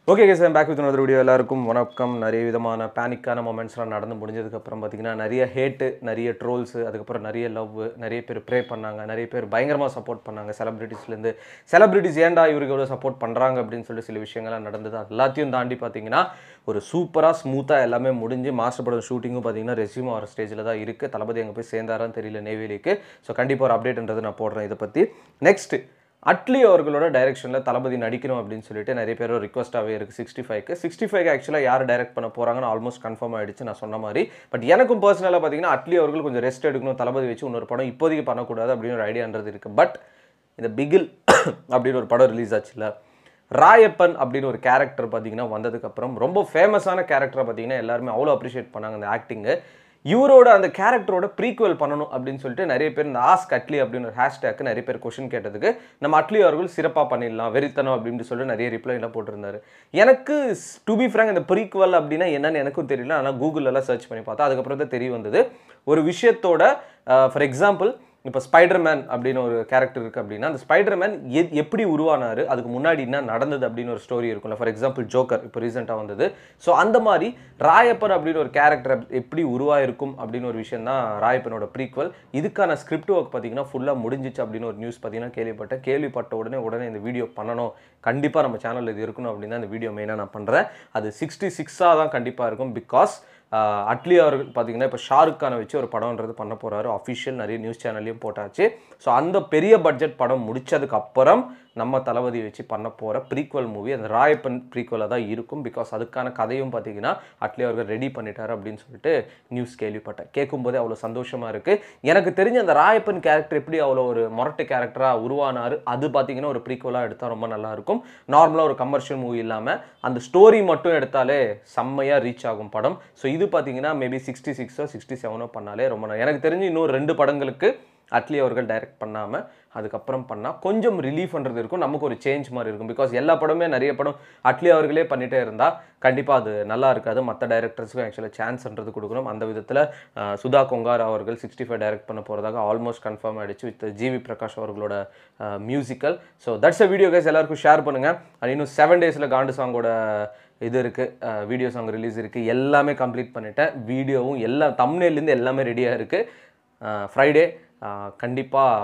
okay guys back with another video எல்லாருக்கும் வணக்கம் நிறைய விதமான பேனிக்கான மூமெண்ட்ஸ்லாம் நடந்து முடிஞ்சதுக்கப்புறம் பார்த்தீங்கன்னா நிறைய ஹேட்டு நிறைய ட்ரோல்ஸு அதுக்கப்புறம் நிறைய லவ் நிறைய பேர் ப்ரே பண்ணாங்க நிறைய பேர் பயங்கரமாக சப்போர்ட் பண்ணாங்க செலிபிரிட்டிஸ்லேருந்து செலிபிரிட்டிஸ் ஏன்டா இவருக்கு எவ்வளோ சப்போர்ட் பண்ணுறாங்க அப்படின்னு சொல்லிட்டு சில விஷயங்கள்லாம் நடந்தது அது எல்லாத்தையும் தாண்டி பார்த்தீங்கன்னா ஒரு சூப்பராக ஸ்மூத்தாக எல்லாமே முடிஞ்சு மாஸ்டர் படம் ஷூட்டிங்கும் பார்த்தீங்கன்னா ரெசியூம் ஆகிற ஸ்டேஜில் தான் இருக்குது தளபதி அங்கே போய் சேர்ந்தாரான்னு தெரியல நெய்வேலிக்கு ஸோ கண்டிப்பாக ஒரு அப்டேட்ன்றது நான் போடுறேன் இதை பற்றி நெக்ஸ்ட் அட்லி அவர்களோட டைரக்ஷனில் தளபதி நடிக்கணும் அப்படின்னு சொல்லிட்டு நிறைய பேர் ரிக்வஸ்ட்டாகவே இருக்குது சிக்ஸ்டி ஃபைவ்க்கு சிக்ஸ்டி ஃபைவ் ஆக்சுவலாக யார் டைரக்ட் பண்ண போகிறாங்கன்னு ஆல்மோஸ்ட் கன்ஃபார்ம் ஆயிடுச்சு நான் சொன்ன மாதிரி பட் எனக்கும் பர்சனலாக பார்த்தீங்கன்னா அட்லி அவர்கள் கொஞ்சம் ரெஸ்ட் எடுக்கணும் தளபதி வச்சு இன்னொரு படம் இப்போதைக்கு பண்ணக்கூடாது அப்படின்னு ஒரு ஐடியான்றது இருக்குது பட் இந்த பிகில் அப்படின்னு ஒரு படம் ரிலீஸ் ஆச்சுல்ல ராயப்பன் அப்படின்னு ஒரு கேரக்டர் பார்த்தீங்கன்னா வந்ததுக்கப்புறம் ரொம்ப ஃபேமஸான கேரக்டரை பார்த்தீங்கன்னா எல்லாருமே அவ்வளோ அப்ரிஷியேட் பண்ணாங்க அந்த ஆக்டிங்கு இவரோட அந்த கேரக்டரோட ப்ரீக்குவல் பண்ணணும் அப்படின்னு சொல்லிட்டு நிறைய பேர் இந்த ஆஸ்க் அட்லி அப்படின்னு ஒரு ஹேஷ்டேக்கு நிறைய பேர் கொஷின் கேட்டதுக்கு நம்ம அட்லி அவர்கள் சிறப்பாக பண்ணிடலாம் வெறித்தனம் அப்படின்னு சொல்லிட்டு நிறைய ரிப்ளை எல்லாம் போட்டிருந்தாரு எனக்கு டு பி ஃப்ராங்க் இந்த ப்ரீக்குவல் அப்படின்னா என்னன்னு எனக்கும் தெரியல ஆனால் கூகுளெல்லாம் சர்ச் பண்ணி பார்த்தா அதுக்கப்புறம் தான் தெரிய வந்தது ஒரு விஷயத்தோட ஃபார் எக்ஸாம்பிள் இப்போ ஸ்பைடர்மேன் அப்படின்னு ஒரு கேரக்டர் இருக்குது அப்படின்னா அந்த ஸ்பைடர்மேன் எ எப்படி உருவானாரு அதுக்கு முன்னாடி என்ன நடந்தது அப்படின்னு ஒரு ஸ்டோரி இருக்கும்ல ஃபார் எக்ஸாம்பிள் ஜோக்கர் இப்போ ரீசெண்டாக வந்தது ஸோ அந்த மாதிரி ராயப்பன் அப்படின்னு ஒரு கேரக்டர் எப்படி உருவாயிருக்கும் அப்படின்னு ஒரு விஷயம் தான் ராயப்பனோட ப்ரீக்வல் இதுக்கான ஸ்கிரிப்ட் ஒர்க் பார்த்தீங்கன்னா ஃபுல்லாக முடிஞ்சிச்சு அப்படின்னு ஒரு நியூஸ் பார்த்தீங்கன்னா கேள்விப்பட்டேன் கேள்விப்பட்ட உடனே உடனே இந்த வீடியோ பண்ணணும் கண்டிப்பாக நம்ம சேனலில் இது இருக்கணும் அப்படின்னு தான் இந்த வீடியோ மெயினாக நான் பண்ணுறேன் அது சிக்ஸ்டி சிக்ஸாக தான் கண்டிப்பாக இருக்கும் பிகாஸ் ஆஹ் அட்லி அவர்கள் பார்த்தீங்கன்னா இப்போ ஷாருக் கானை வச்சு ஒரு படம்ன்றது பண்ண போகிறாரு அஃபிஷியல் நிறைய நியூஸ் சேனல்லையும் போட்டாச்சு ஸோ அந்த பெரிய பட்ஜெட் படம் முடிச்சதுக்கு அப்புறம் நம்ம தளபதி வச்சு பண்ண போகிற ப்ரீக்வல் மூவி அந்த ராயப்பன் ப்ரீக்வலாக தான் இருக்கும் பிகாஸ் அதுக்கான கதையும் பார்த்தீங்கன்னா அட்லி அவர்கள் ரெடி பண்ணிட்டாரு அப்படின்னு சொல்லிட்டு நியூஸ் கேள்விப்பட்டேன் கேட்கும்போதே அவ்வளோ சந்தோஷமாக இருக்குது எனக்கு தெரிஞ்ச அந்த ராயப்பன் கேரக்டர் எப்படி அவ்வளோ ஒரு மொரட்டு கேரக்டராக உருவானார் அது பார்த்தீங்கன்னா ஒரு ப்ரீக்வலாக எடுத்தால் ரொம்ப நல்லா இருக்கும் நார்மலாக ஒரு கமர்ஷியல் மூவி இல்லாமல் அந்த ஸ்டோரி மட்டும் எடுத்தாலே செம்மையாக ரீச் ஆகும் படம் ஸோ இது பார்த்தீங்கன்னா மேபி சிக்ஸ்டி சிக்ஸோ சிக்ஸ்டி செவனோ பண்ணாலே ரொம்ப நல்லா எனக்கு தெரிஞ்சு இன்னும் ரெண்டு படங்களுக்கு அட்லி அவர்கள் டைரக்ட் பண்ணாமல் அதுக்கப்புறம் பண்ணால் கொஞ்சம் ரிலீஃப்ன்றது இருக்கும் நமக்கு ஒரு சேஞ்ச் மாதிரி இருக்கும் பிகாஸ் எல்லா படமே நிறைய படம் அட்லி அவர்களே பண்ணிகிட்டே இருந்தால் கண்டிப்பாக அது நல்லா இருக்காது மற்ற டைரக்டர்ஸுக்கும் ஆக்சுவலாக சான்ஸ்ன்றது கொடுக்கணும் அந்த விதத்தில் அஹ், சுதா கொங்கார் அவர்கள் சிக்ஸ்டி ஃபைவ் டைரக்ட் பண்ண போகிறதாக ஆல்மோஸ்ட் கன்ஃபார்ம் ஆயிடுச்சு வித் ஜிவி பிரகாஷ் அவர்களோட musical so that's uh video guys எல்லாருக்கும் ஷேர் பண்ணுங்கள் அது இன்னும் செவன் டேஸில் காண்டு சாங்கோட இது இருக்குது வீடியோ சாங் ரிலீஸ் இருக்குது எல்லாமே கம்ப்ளீட் பண்ணிட்டேன் வீடியோவும் எல்லாம் தம்னேலேருந்து எல்லாமே ரெடியாக இருக்குது ஃப்ரைடே கண்டிப்பாக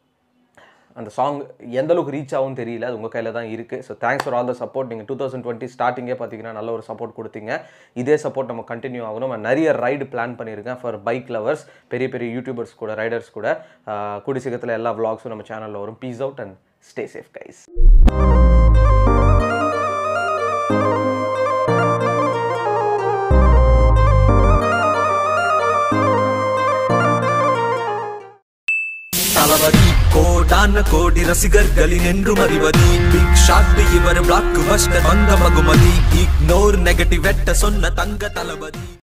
அந்த சாங் எந்த அளவுக்கு ரீச் ஆகும் தெரியல அது உங்கள் கையில் தான் இருக்குது so thanks for all the support நீங்கள் டூ தௌசண்ட் டுவெண்ட்டி ஸ்டார்டிங்கே பார்த்தீங்கன்னா நல்ல ஒரு சப்போர்ட் கொடுத்தீங்க இதே சப்போர்ட் நம்ம கண்டினியூ ஆகணும் நான் நிறைய ரைடு பிளான் பண்ணியிருக்கேன் ஃபார் பைக் லவர்ஸ் பெரிய பெரிய யூடியூபர்ஸ் கூட ரைடர்ஸ் கூட ஆஹ் கூடிய சீக்கிரத்தில் எல்லா vlogsம் நம்ம சேனலில் வரும் peace out and stay safe guys Thalapathy கோடான கோடி ரசிகர்களின் என்றும் அறிவது பிக் ஷாட் இவர் பிளாக் பஸ்டர் வந்த மகுமதி இக்னோர் நெகட்டிவ் வெட்ட சொன்ன தங்க தளபதி